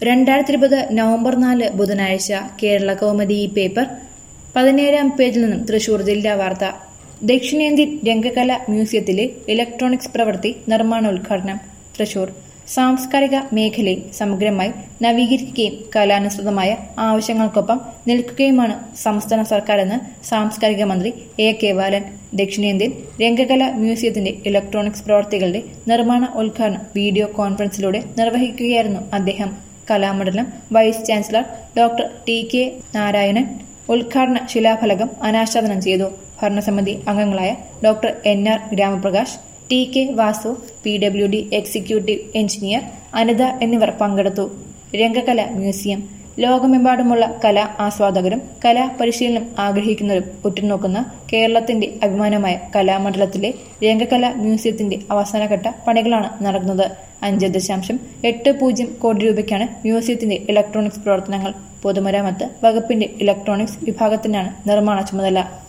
രണ്ടായിരത്തി ഇരുപത് നവംബർ നാല് ബുധനാഴ്ച കേരള കൗമുദി ഈ പേപ്പർ പതിനേഴാം പേജിൽ നിന്നും തൃശൂർ ജില്ലാ വാർത്ത ദക്ഷിണേന്ത്യൻ രംഗകല മ്യൂസിയത്തിലെ ഇലക്ട്രോണിക്സ് പ്രവൃത്തി നിർമ്മാണോദ്ഘാടനം തൃശൂർ സാംസ്കാരിക മേഖലയെ സമഗ്രമായി നവീകരിക്കുകയും കലാനുസൃതമായ ആവശ്യങ്ങൾക്കൊപ്പം നിൽക്കുകയുമാണ് സംസ്ഥാന സർക്കാരെന്ന് സാംസ്കാരിക മന്ത്രി എ കെ ബാലൻ ദക്ഷിണേന്ത്യൻ രംഗകല മ്യൂസിയത്തിന്റെ ഇലക്ട്രോണിക്സ് പ്രവർത്തികളുടെ നിർമ്മാണ ഉദ്ഘാടനം വീഡിയോ കോൺഫറൻസിലൂടെ നിർവഹിക്കുകയായിരുന്നു അദ്ദേഹം Kalamandalam vice chancellor doctor T K Narayanan ഉദ്ഘാടന ശിലാഫലകം അനാച്ഛാദനം ചെയ്തു ഭരണസമിതി അംഗങ്ങളായ doctor N R Gramaprakash T K Vasu P W D executive engineer Anitha എന്നിവർ പങ്കെടുത്തു രംഗകല മ്യൂസിയം ലോകമെമ്പാടുമുള്ള കലാ ആസ്വാദകരും കലാ പരിശീലനം ആഗ്രഹിക്കുന്നവരും ഉറ്റുനോക്കുന്ന കേരളത്തിന്റെ അഭിമാനമായ കലാമണ്ഡലത്തിലെ രംഗകല മ്യൂസിയത്തിന്റെ അവസാനഘട്ട പണികളാണ് നടക്കുന്നത് അഞ്ച് ദശാംശം എട്ട് പൂജ്യം കോടി രൂപയ്ക്കാണ് മ്യൂസിയത്തിന്റെ ഇലക്ട്രോണിക്സ് പ്രവർത്തനങ്ങൾ പൊതുമരാമത്ത് വകുപ്പിന്റെ ഇലക്ട്രോണിക്സ് വിഭാഗത്തിനാണ് നിർമ്മാണ ചുമതല